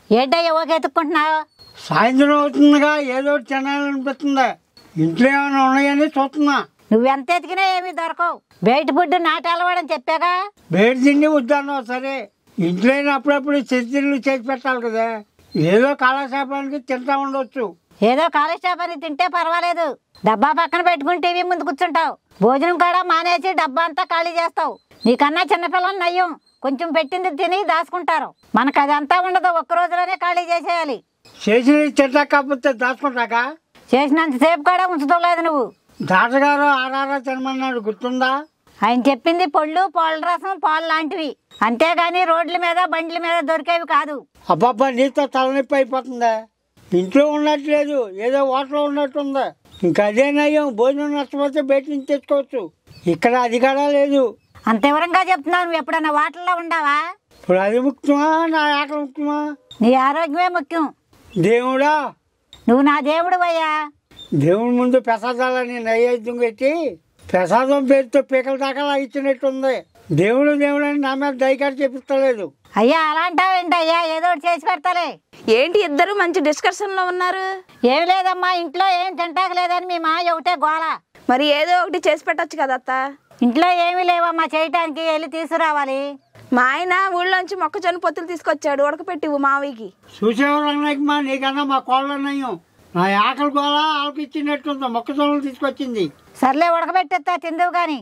ఏంటయ్యా ఓకే ఎత్తుక్కుంటున్నావు సాయంత్రం అవుతుందిగా ఏదో ఒకటి తినాలనిపిస్తుంది ఇంట్లో ఏమైనా ఉన్నాయని చూస్తున్నా నువ్వెంత ఎతికినా ఏమీ దొరకవు బయట ఫుడ్ నాటి అలవాడని చెప్పాగా వేడి తిండి వద్దన్నావు సరే ఇంట్లో అయినా అప్పుడప్పుడు చర్చలు చేసి పెట్టాలి కదా ఏదో కాలక్షేపానికి తింటా ఉండొచ్చు ఏదో కాలక్షేపాన్ని తింటే పర్వాలేదు డబ్బా పక్కన పెట్టుకుని టీవీ ముందు కూర్చుంటావు భోజనం కూడా మానేసి డబ్బా అంతా ఖాళీ చేస్తావు నీకన్నా చిన్నపిల్లలు నయ్యం కొంచెం పెట్టింది తిని దాచుకుంటారు మనకు అదంతా ఉండదు ఒక్క రోజులోనే ఖాళీ చేసేయాలి చేసినవి తింటాకపోతే దాచుకుంటాక చేసినంతసేపు కూడా ఉంచడం లేదు నువ్వు డాక్టర్గారు ఆరారా తినమన్నాడు గుర్తుందా ఆయన చెప్పింది పళ్ళు పాల రసం పాలు లాంటివి అంతేగాని రోడ్ల మీద బండ్ల మీద దొరికేవి కాదు అబ్బబ్బా నీతో తలనొప్పి అయిపోతుందా ఇంట్లో ఉన్నట్లేదు ఏదో హోటల్లో ఉన్నట్టుంది ఇంకా అదే నయ్యం భోజనం నష్టపోతే బయట నుంచి తెచ్చుకోవచ్చు ఇక్కడ అది కూడా లేదు అంత వివరంగా చెప్తున్నావు నువ్వు ఎప్పుడన్నా వాటర్లో ఉండవా ఇప్పుడు అది ముఖ్యమా నా ఆకలి ముఖ్యమా నీ ఆరోగ్యమే ముఖ్యం దేవుడా నువ్వు నా దేవుడు అయ్యా దేవుడి ముందు ప్రసాదాలని నైవేద్యం పెట్టి ప్రసాదం పేరుతో పీకల దాకా ఇచ్చినట్టుంది దేవుడు దేవుడు అని నా మీద దయకారు చెప్పిస్తలేదు అయ్యా అలాంటావేంటయ్యా ఏదో ఒకటి చేసి పెడతాలే ఏంటి ఇద్దరు మంచి డిస్కషన్ లో ఉన్నారు ఏం లేదమ్మా ఇంట్లో ఏం తింటాక లేదని మీ మా ఒకటే గోల మరి ఏదో ఒకటి చేసి పెట్టొచ్చు కదా అత్త ఇంట్లో ఏమీ లేవమ్మా చేయటానికి వెళ్ళి తీసుకురావాలి మా ఆయన ఊళ్ళోంచి మొక్కజొన్న పొత్తులు తీసుకొచ్చాడు ఉడకపెట్టి మావికి చూసేవాళ్ళకి మా నీకన్నా మా కోళ్ళ నయ్యం నా ఆకలి గోళ ఆకలి ఇచ్చినట్టుంది మొక్కజొన్నలు తీసుకొచ్చింది సర్లే ఉడకబెట్టేస్తా తిందువు కానీ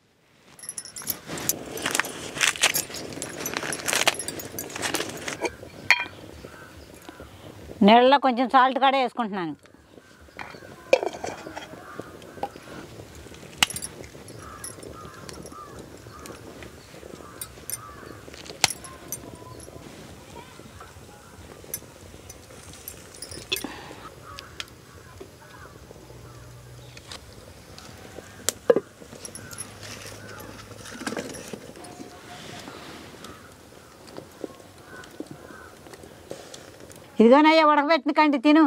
నీళ్ళలో కొంచెం సాల్ట్ కూడా వేసుకుంటున్నాను ఇదిగోనయ్యా ఉడకబెట్టిన కండి తిను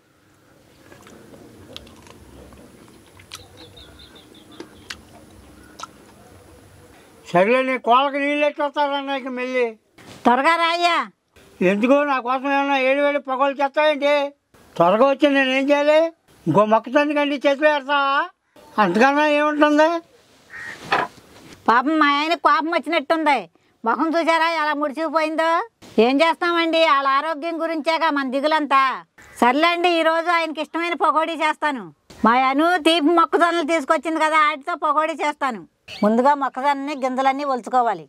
సరేలే నీ కోళ్ళకి నీళ్ళు ఎట్టొస్తారన్నాక మళ్ళీ త్వరగా రాయ్యా ఎందుకో నా కోసం ఏమైనా ఏడు వేలు పొగలు చేస్తావేంటి త్వరగా వచ్చి నేను ఏం చేయాలి ఇంకో మొక్కతాన్ని కండి చేతిలో పెడతావా అంతకన్నా ఏముంటుంది పాపం మా ఆయన కోపం వచ్చినట్టుంది ముఖం చూసారా ఎలా ముడిచిపోయిందో ఏం చేస్తామండి వాళ్ళ ఆరోగ్యం గురించేగా మన దిగులంతా సర్లేండి ఈరోజు ఆయనకి ఇష్టమైన పకోడీ చేస్తాను మా అను తీపి మొక్కజొన్నలు తీసుకొచ్చింది కదా వాటితో పకోడీ చేస్తాను ముందుగా మొక్కజొన్నని గింజలన్నీ ఒలుచుకోవాలి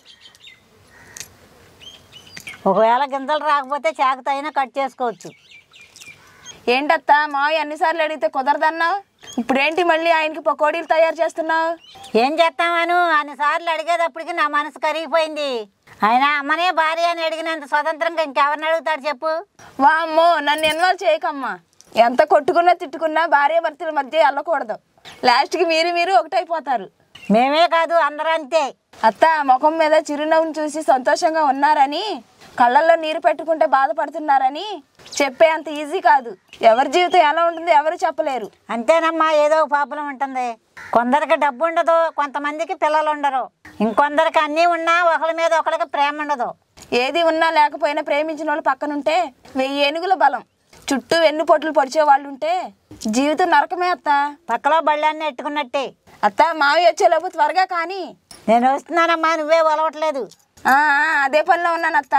ఒకవేళ గింజలు రాకపోతే చాకుతో అయినా కట్ చేసుకోవచ్చు ఏంటత్త మావి అన్నిసార్లు అడిగితే కుదరదన్నావు ఇప్పుడేంటి మళ్ళీ ఆయనకి పకోడీలు తయారు చేస్తున్నావు ఏం చేస్తామను అన్నిసార్లు అడిగేటప్పటికి నా మనసు కరిగిపోయింది ఆయన అమ్మనే భార్య అని అడిగినంత స్వతంత్రంగా ఇంకెవరిని అడుగుతాడు చెప్పు వామ్మో నన్ను ఇన్వాల్వ్ చేయకమ్మా ఎంత కొట్టుకున్నా తిట్టుకున్నా భార్య భర్తల మధ్య వెళ్ళకూడదు లాస్ట్కి మీరు మీరు ఒకటైపోతారు మేమే కాదు అందరూ అంతే అత్త ముఖం మీద చిరునవ్వును చూసి సంతోషంగా ఉన్నారని కళ్ళల్లో నీరు పెట్టుకుంటే బాధపడుతున్నారని చెప్పే అంత ఈజీ కాదు ఎవరి జీవితం ఎలా ఉంటుందో ఎవరు చెప్పలేరు అంతేనమ్మా ఏదో ఒక పాపలం ఉంటుంది కొందరికి డబ్బు ఉండదు కొంతమందికి పిల్లలు ఉండరు ఇంకొందరికి అన్నీ ఉన్నా ఒకరి మీద ఒకరికి ప్రేమ ఉండదు ఏది ఉన్నా లేకపోయినా ప్రేమించిన వాళ్ళు పక్కనుంటే వెయ్యి ఏనుగుల బలం చుట్టూ వెన్ను పొట్లు పొడిచే వాళ్ళు ఉంటే జీవితం నరకమే అత్త పక్కలో బళ్ళాన్ని ఎట్టుకున్నట్టే అత్త మావి వచ్చేలోపు త్వరగా కానీ నేను వస్తున్నానమ్మా నువ్వే ఒలవట్లేదు ఆ, ఆ, అదే పనిలో ఉన్నాను అత్త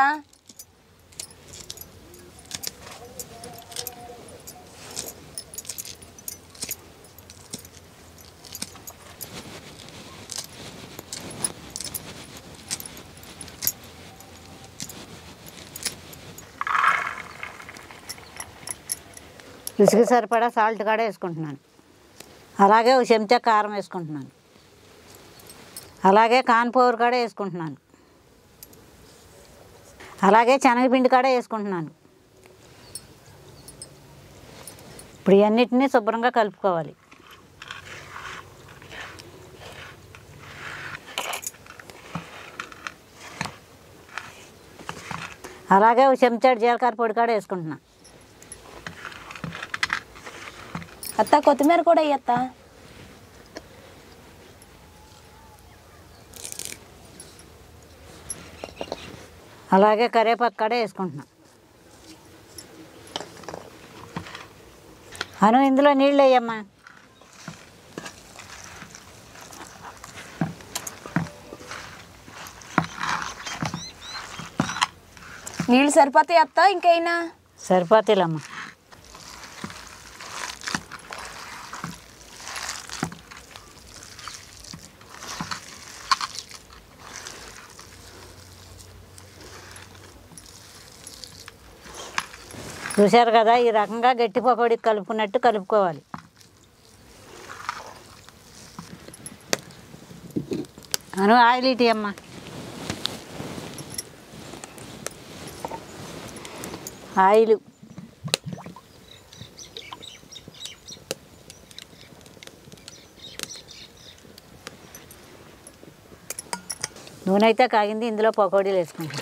రుచికి సరిపడా సాల్ట్ కూడా వేసుకుంటున్నాను అలాగే ఒక చెంచా కారం వేసుకుంటున్నాను అలాగే కాన్పౌర్ కూడా వేసుకుంటున్నాను అలాగే శనగపిండి కూడా వేసుకుంటున్నాను ఇప్పుడు ఇవన్నిటినీ శుభ్రంగా కలుపుకోవాలి అలాగే ఒక చెంచాడు జీలకర్ర పొడి కూడా వేసుకుంటున్నాను అత్త కొత్తిమీర కూడా అయ్యత్త అలాగే కరివేపాకు కూడా వేసుకుంటున్నాను అను ఇందులో నీళ్ళు వేయమ్మా నీళ్ళు సరిపోతాయి అత్త ఇంకైనా సరిపోతాయిలమ్మా చూశారు కదా ఈ రకంగా గట్టి పకోడీ కలుపుకున్నట్టు కలుపుకోవాలి అను ఆయిల్ ఇటీ అమ్మా ఆయిల్ నూనె అయితే కాగింది ఇందులో పకోడీలు వేసుకుంటాం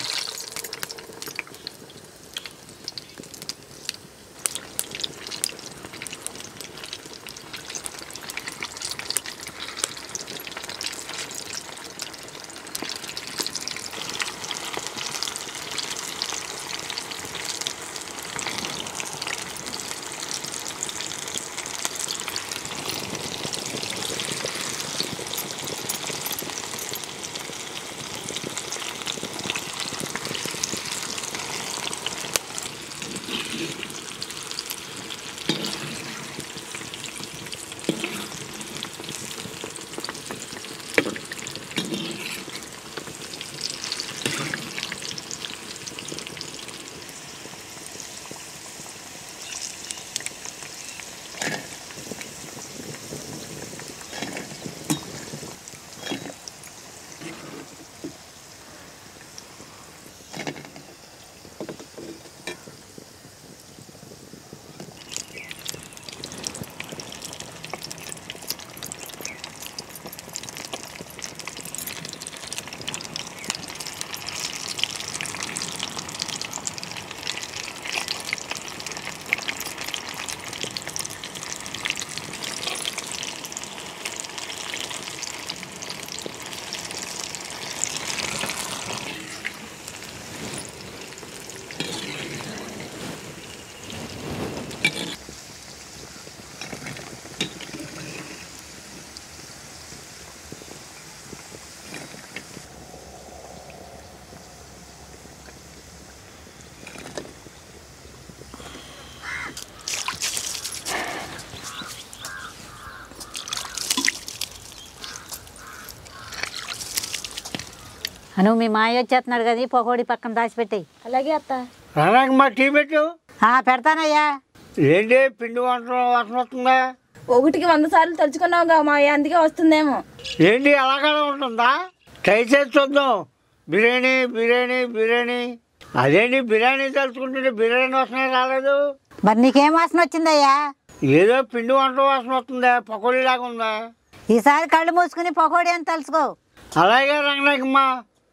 అను మీ మాయ వచ్చేస్తున్నాడు కదా ఈ పకోడీ పక్కన దాచిపెట్టాయి అలాగే అత్త రానాకమ్మా టీ పెట్టు పెడతానయ్యా ఏంటి పిండి వంట వాసన వస్తుందా ఒకటికి వంద సార్లు తలుచుకున్నావుగా మా అందుకే వస్తుందేమో ఏంటి అలాగే ఉంటుందా ట్రై చేసి చూద్దాం బిర్యానీ బిర్యానీ బిర్యానీ అదేంటి బిర్యానీ తలుచుకుంటుంటే బిర్యానీ వాసన రాలేదు మరి నీకేం వాసన వచ్చిందయ్యా ఏదో పిండి వంట వాసన వస్తుందా పకోడీ లాగా ఉందా ఈసారి కళ్ళు మూసుకుని పకోడీ అని తలుసుకో అలాగే రంగనాయకమ్మా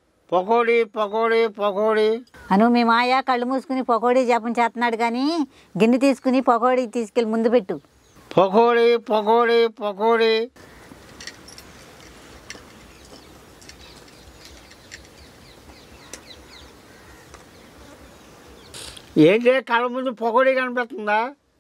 పకోడీ పకోడీ పకోడీ అను మీ మాయ కళ్ళు మూసుకుని పకోడీ జపం చేస్తున్నాడు కానీ గిన్నె తీసుకుని పకోడీ తీసుకెళ్ళి ముందు పెట్టు పకోడీ పకోడీ పకోడీ ఏంటి కళ్ళ ముందు పకోడీ కనిపిస్తుందా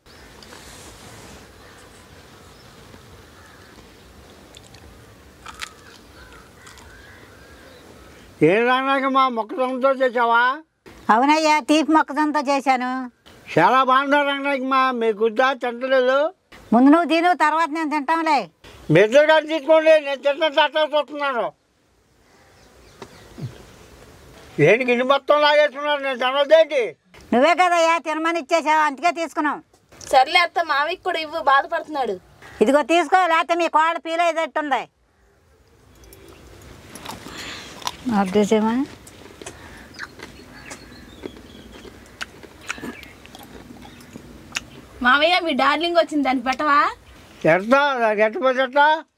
ఏం రానాకమ్మా మొక్కజొన్నతో చేసావా అవునయ్యా తీపి మొక్కజొన్నతో చేశాను చాలా బాగుందా రంగనాయకమ్మా మీ గుద్దా తింటలేదు ముందు నువ్వు తిను తర్వాత నేను తింటాంలే మెద్దడు గారు తీసుకోండి నేను తిన్న తట్ట చూస్తున్నాను ఏంటి గిన్నె మొత్తం లాగేస్తున్నాను నేను తినదేంటి నువ్వే కదయ్యా తినమని ఇచ్చేసావు అందుకే తీసుకున్నాం సర్లే అత్త మావికి కూడా ఇవ్వు బాధపడుతున్నాడు ఇదిగో తీసుకో లేకపోతే మీ కోళ్ళ పీల ఏదట్టుంది ఆఫ్ చేసేమా మావయ్య మీ డార్లింగ్ వచ్చింది దాన్ని పెట్టవా ఎడతా ఎట్టపోతే